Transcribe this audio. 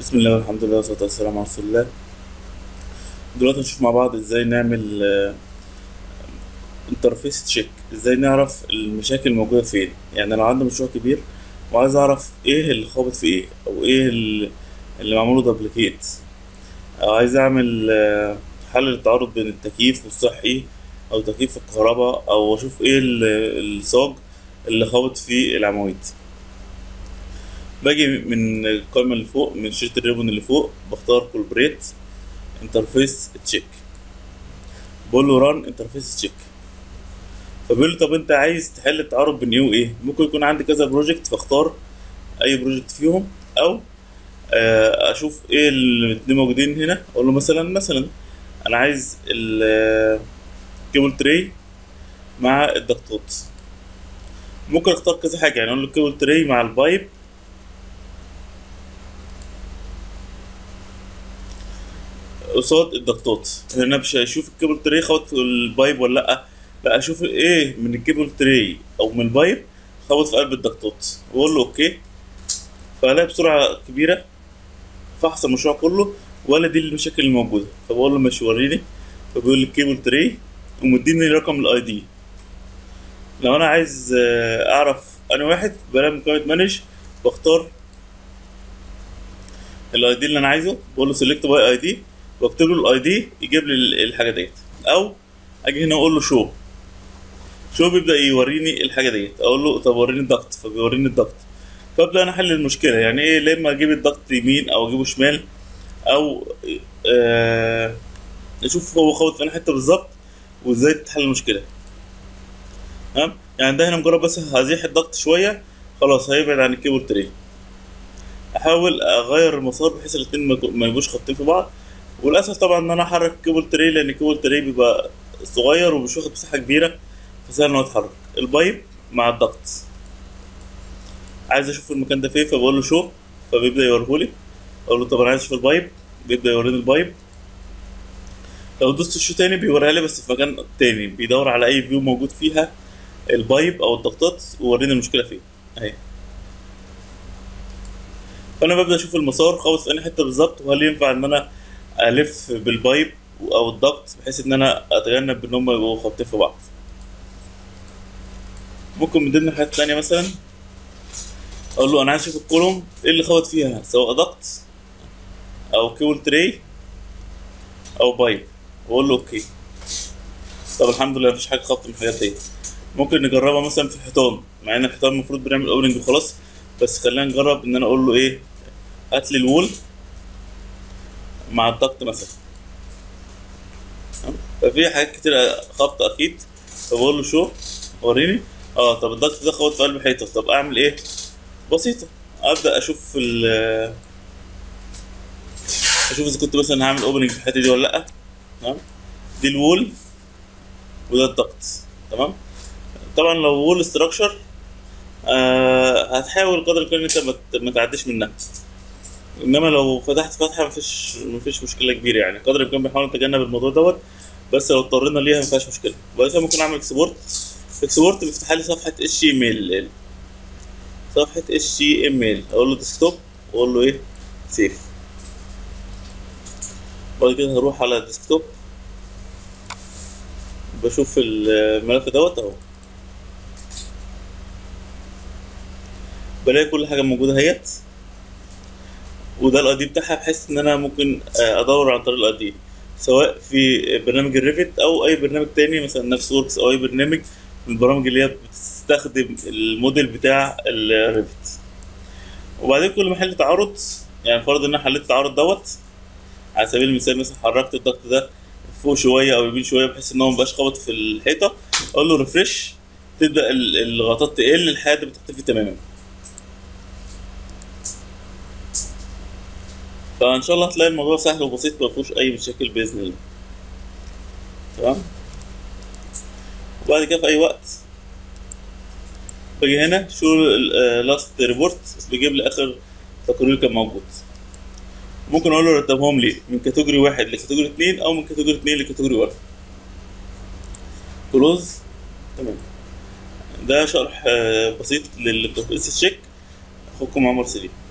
بسم الله والحمد لله والصلاة والسلام على رسول الله دلوقتي نشوف مع بعض ازاي نعمل انترفيس تشيك ازاي نعرف المشاكل الموجودة فين يعني لو عندي مشروع كبير وعايز اعرف ايه اللي خابط في ايه او ايه اللي اللي معموله دبليكيت او عايز اعمل آه، حل للتعارض بين التكييف والصحي او تكييف الكهرباء او اشوف ايه ال- الصاج اللي خابط في العواميد باجي من القائمة اللي فوق من شريط الريبون اللي فوق بختار كولبريت انترفيس تشيك بقول له ران انترفيس تشيك فبيقول لي طب انت عايز تحل التعارض بين ايه وايه ممكن يكون عندي كذا بروجكت فاختار اي بروجكت فيهم او آه، اشوف ايه الاتنين موجودين هنا اقول له مثلا مثلا انا عايز الكيبل تري مع الضغطات ممكن اختار كذا حاجه يعني اقول له كيبل تري مع البايب قصاد الضغطات هنا مش هشوف الكيبل تري خبط في البايب ولا لا لا اشوف ايه من الكيبل تري او من البايب خبط في قلب الضغطات واقول له اوكي فالاقي بسرعه كبيره فحص المشروع كله ولا دي المشاكل الموجوده فبقول له ماشي وريني فبيقول لي الكيبل تري ومديني رقم الاي دي لو انا عايز آه، اعرف انا واحد بلاقي من قائمه مانج بختار الاي دي اللي انا عايزه بقول له سيلكت باي اي دي واكتب له الاي دي يجيب لي ال- الحاجه ديت او اجي هنا اقول له شو شو بيبدا يوريني الحاجه ديت اقول له طب وريني الضغط فبيوريني الضغط فابدا انا احل المشكله يعني ايه لا اما اجيب الضغط يمين او اجيبه شمال او آه اشوف هو خبط في أنهي حته بالظبط وازاي تحل المشكله تمام يعني ده هنا مجرد بس هزيح الضغط شويه خلاص هيبعد عن الكيبل تري احاول اغير المسار بحيث الاتنين ما يكو- ما يبقوش خابطين في بعض والاسهل طبعا ان انا احرك الكيبل تري لان الكيبل تري بيبقى صغير ومش واخد مساحه كبيره فسهل ان هو يتحرك البايب مع الضغط عايز اشوف المكان ده فين فبقول له شو فبيبدا يوريهولي اقول له طب انا عايز اشوف البايب بيبدا يوريني البايب لو دوست شو تاني بيوريها لي بس في مكان تاني بيدور على اي فيو موجود فيها البايب او الضغطات ووريني المشكله فين اهي فانا ببدا اشوف المسار خابط في انهي حته بالظبط وهل ينفع ان انا الف بالبايب او الضغط بحيث ان انا اتجنب ان هم يبقوا خابطين في بعض ممكن من ضمن الحاجات التانية مثلا اقول له انا عايز اشوف الكولوم ايه اللي خبط فيها سواء ضغط او كيبل تري او بايب واقول له اوكي طب الحمد لله مفيش حاجه خبط من الحاجات دي ممكن نجربها مثلا في الحيطان مع ان الحيطان المفروض بنعمل اوبننج وخلاص بس خلينا نجرب ان انا اقول له ايه هات لي الوول مع الضغط مثلا تمام؟ ففي حاجات كتير خبط اكيد فبقول له شو وريني اه طب الضغط ده خبط في قلب حيطه طب اعمل ايه بسيطه ابدا اشوف ال اشوف اذا كنت مثلا هعمل اوبننج في الحته دي ولا لا تمام دي الوول وده الضغط تمام طبعا لو وول استراكشر آه هتحاول قدر الامكان ان انت ما ت- ما تعديش منها انما لو فتحت فتحه مفيش مفيش مشكله كبيره يعني قدر الامكان بنحاول نتجنب الموضوع دوت بس لو اضطرينا ليها مفيهاش مشكله وبعد كده ممكن اعمل اكسبورت اكسبورت بيفتح لي صفحه اتش تي ام ال صفحه اتش تي ام ال اقول له ديسكتوب واقول له ايه سيف بعد كده هروح على الديسكتوب بشوف الملف دوت اهو بلاقي كل حاجه موجوده اهيت وده الاي دي بتاعها بحيث ان انا ممكن آه، ادور عن طريق الاي دي سواء في برنامج الريفت او اي برنامج تاني مثلا نفس وركس او اي برنامج من البرامج اللي هي بتستخدم الموديل بتاع الريفت وبعدين كل ما احل تعارض يعني فرض ان انا حليت التعارض دوت على سبيل المثال مثلا حركت الضغط ده فوق شويه او يمين شويه بحيث ان هو مبقاش خبط في الحيطه اقول له ريفرش تبدا ال- الغطاء تقل لحد ما تختفي تماما فان شاء الله هتلاقي الموضوع سهل وبسيط ما فيهوش اي مشاكل باذن الله تمام وبعد كده في اي وقت باجي هنا شو لاست ريبورت بيجيب لي اخر تقرير كان موجود ممكن اقول له رتبهم لي من كاتيجوري واحد لكاتيجوري اتنين او من كاتيجوري اتنين لكاتيجوري واحد كلوز تمام ده شرح آه، بسيط للتشيك اخوكم عمر سليم